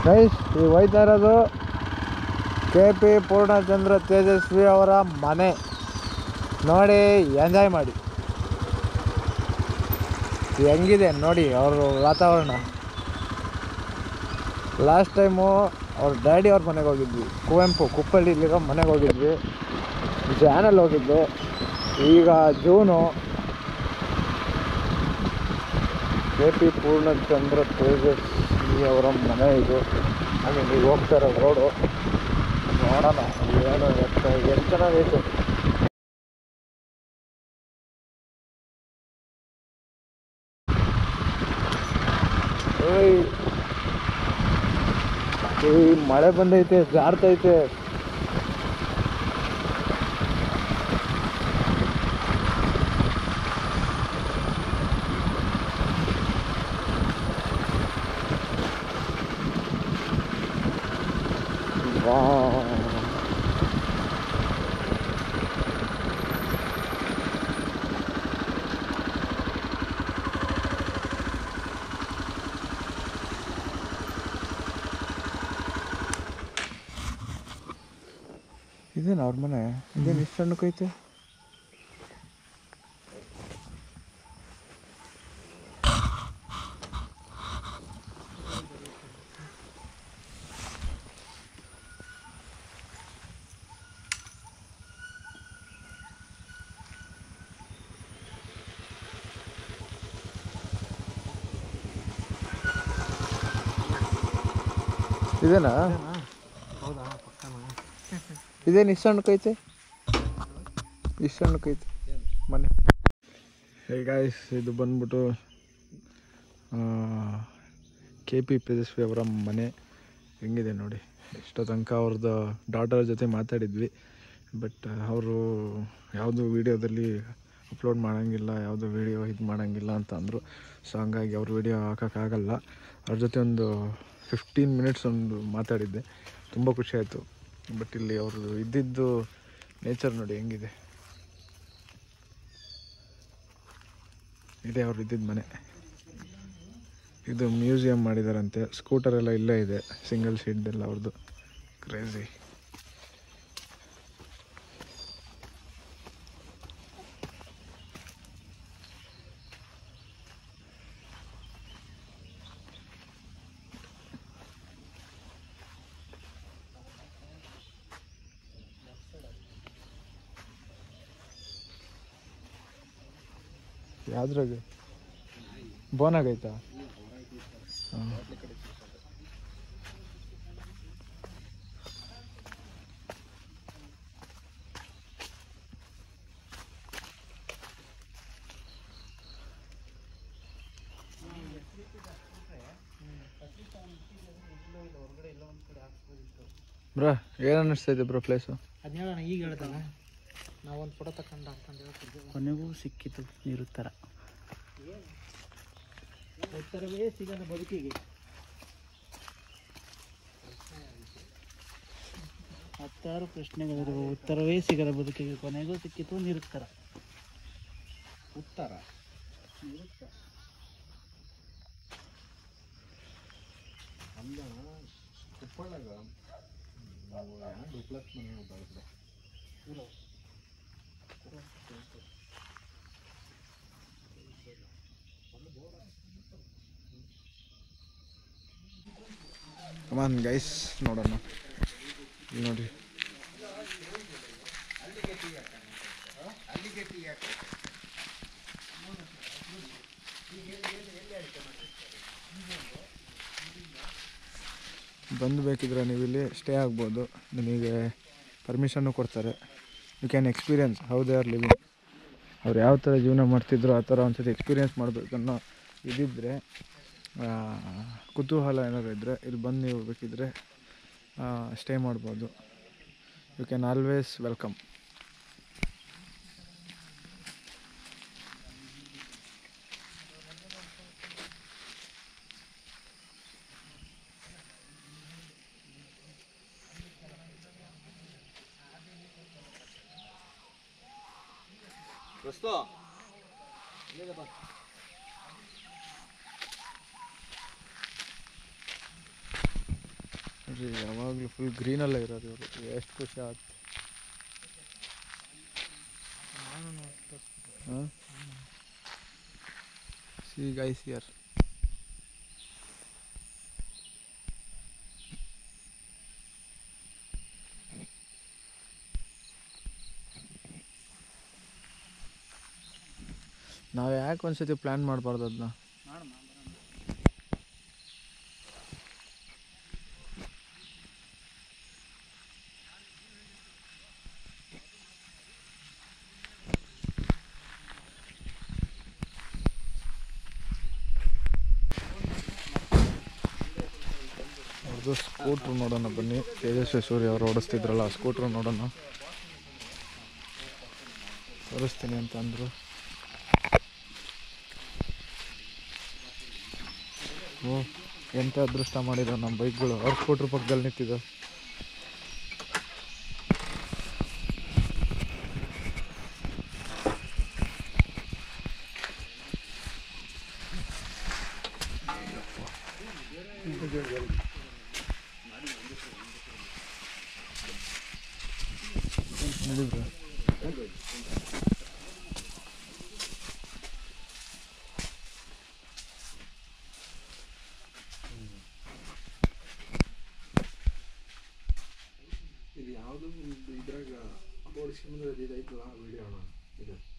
Guys ಈಗ ಹೋಯ್ತಾ ಇರೋದು ಕೆ ಪಿ ಪೂರ್ಣಚಂದ್ರ ತೇಜಸ್ವಿ ಅವರ ಮನೆ ನೋಡಿ ಎಂಜಾಯ್ ಮಾಡಿ ಹೆಂಗಿದೆ ನೋಡಿ ಅವ್ರ ವಾತಾವರಣ ಲಾಸ್ಟ್ ಟೈಮು ಅವ್ರ ಡ್ಯಾಡಿ ಅವ್ರ ಮನೆಗೆ ಹೋಗಿದ್ವಿ ಕುವೆಂಪು ಕುಪ್ಪಳ್ಳಿಲಿರೋ ಮನೆಗೆ ಹೋಗಿದ್ವಿ ಜಾನಲ್ಲಿ ಹೋಗಿದ್ದೆ ಈಗ June K P Poornachandra Tejaswi ಅವರ ಮನೆ ಇದು ಹಾಗೆ ನೀವು ಹೋಗ್ತಾ ಇರೋ ರೋಡು ನೋಡೋಣ ಏನು ಎಷ್ಟು ಎಷ್ಟು ಚೆನ್ನಾಗೈತೆ ಓಯ್ ಏಯ್ ಮಳೆ ಬಂದೈತೆ ಜಾರ್ತೈತೆ ವಾಹ್. ಇದೇನು ಅವ್ರ ಮನೆ ಇದೇನು ಇಷ್ಟು ಸಣ್ಣಕ್ಕೈತೆ ಇದೇನಾ ಹೌದಾ ಪಕ್ಕನ ಇದೇನು ಇಷ್ಟು ಸಣ್ಣಕ್ಕೈತೆ ಇಷ್ಟು ಸಣ್ಣಕ್ಕೈತೆ ಮನೆ ಹೇ ಗಾಯ್ಸ್ ಇದು ಬಂದ್ಬಿಟ್ಟು ಕೆ ಪಿ ತೇಜಸ್ವಿ ಅವರ ಮನೆ ಹೆಂಗಿದೆ ನೋಡಿ ಎಷ್ಟೋ ತನಕ ಅವ್ರದ್ದು ಡಾಟರ್ ಜೊತೆ ಮಾತಾಡಿದ್ವಿ ಬಟ್ ಅವರು ಯಾವುದು ವೀಡಿಯೋದಲ್ಲಿ ಅಪ್ಲೋಡ್ ಮಾಡೋಂಗಿಲ್ಲ ಯಾವುದು ವೀಡಿಯೋ ಇದು ಮಾಡೋಂಗಿಲ್ಲ ಅಂತ ಅಂದರು ಸೊ ಹಂಗಾಗಿ ಅವ್ರ ವೀಡಿಯೋ ಹಾಕೋಕ್ಕಾಗಲ್ಲ ಅವ್ರ ಜೊತೆ ಒಂದು ಫಿಫ್ಟೀನ್ ಮಿನಿಟ್ಸ್ ಒಂದು ಮಾತಾಡಿದ್ದೆ ತುಂಬ ಖುಷಿ ಆಯಿತು ಬಟ್ ಇಲ್ಲಿ ಅವರು ಇದ್ದಿದ್ದು ನೇಚರ್ ನೋಡಿ ಹೆಂಗಿದೆ ಇದೆ ಅವ್ರು ಇದ್ದಿದ್ದು ಮನೆ ಇದು ಮ್ಯೂಸಿಯಂ ಮಾಡಿದಾರಂತೆ ಸ್ಕೂಟರ್ ಎಲ್ಲ ಇಲ್ಲೇ ಇದೆ ಸಿಂಗಲ್ ಸೀಟ್ ಎಲ್ಲ ಅವ್ರದ್ದು ಕ್ರೇಜಿ ಯಾವ್ದ್ರಾಗ ಬೋನಾಗೈತಾ ಹಾಂ ಬ್ರೋ ಏನು ಅನ್ನಿಸ್ತೈತೆ ಬ್ರೋ ಪ್ಲೇಸು ಅದನ್ನ ಹೇಳೋಣ ಈಗ ಹೇಳ್ದಲ್ಲ ನಾವೊಂದು ಫೋಟೋ ತಗೊಂಡು ಅಂತಂದು ಹೇಳ್ತಿದ್ದೆ ಕೊನೆಗೂ ಸಿಕ್ಕಿತು ನೀರು ಥರ ಉತ್ತರವೇ ಸಿಗದ ಬದುಕಿಗೆ ಹತ್ತಾರು ಪ್ರಶ್ನೆಗಳಿರುವ ಉತ್ತರವೇ ಸಿಗದ ಬದುಕಿಗೆ ಕೊನೆಗೂ ಸಿಕ್ಕಿತು ನೀರು ಥರ ಉತ್ತರ ಕಮಾನ್ ಗೈಸ್ ನೋಡೋಣ ಇಲ್ಲಿ ನೋಡಿ ಬಂದು ಬೇಕಿದ್ರೆ ನೀವು ಇಲ್ಲಿ ಸ್ಟೇ ಆಗ್ಬೋದು ನಿಮಗೆ ಪರ್ಮಿಷನ್ನು ಕೊಡ್ತಾರೆ you can experience how they are living ಅವ್ರು ಯಾವ ಥರ ಜೀವನ ಮಾಡ್ತಿದ್ರು ಆ ಥರ ಒಂದ್ಸತಿ ಎಕ್ಸ್ಪೀರಿಯನ್ಸ್ ಮಾಡಬೇಕನ್ನೋ ಇದಿದ್ದರೆ ಕುತೂಹಲ ಏನಾದ್ರು ಇದ್ದರೆ ಇಲ್ಲಿ ಬಂದು ನೀವು ಬೇಕಿದ್ರೆ ಸ್ಟೇ ಮಾಡ್ಬೋದು ಯು ಕ್ಯಾನ್ ಆಲ್ವೇಸ್ ವೆಲ್ಕಮ್ ನೋಡ್ರಿ ಯಾವಾಗಲೂ ಫುಲ್ ಗ್ರೀನಲ್ಲೇ ಇರೋದು ಇವರು ಎಷ್ಟು ಖುಷಿ ಆಗುತ್ತೆ ಹಾಂ ಸಿ ಗೈಸ್ ಇಯರ್ ನಾವು ಯಾಕೆ ಒಂದ್ಸತಿ ಪ್ಲ್ಯಾನ್ ಮಾಡಬಾರ್ದು ಅದನ್ನ ಅವ್ರದ್ದು ಸ್ಕೂಟ್ರು ನೋಡೋಣ ಬನ್ನಿ ತೇಜಸ್ವಿ ಸೂರ್ಯ ಅವರು ಓಡಿಸ್ತಿದ್ರಲ್ಲ ಆ ಸ್ಕೂಟ್ರು ನೋಡೋಣ ತೋರಿಸ್ತೀನಿ ಅಂತ ಅಂದರು ಓ ಎಂಥ ಅದೃಷ್ಟ ಮಾಡಿದ ನಮ್ಮ ಬೈಕ್ಗಳು ಅವ್ರ ಸ್ಕೂಟ್ರ್ ಪಕ್ಕದಲ್ಲಿ ನಿಂತಿದ್ದ ನಡೀಬ್ರ ಇದು ಯಾವುದು ಇದ್ರಾಗ ಓಡಿಸ್ಕೊಂಡ್ರೆ ಇದೈತಲ್ಲ ವಿಡಿಯೋ ಅಣ್ಣ ಇದು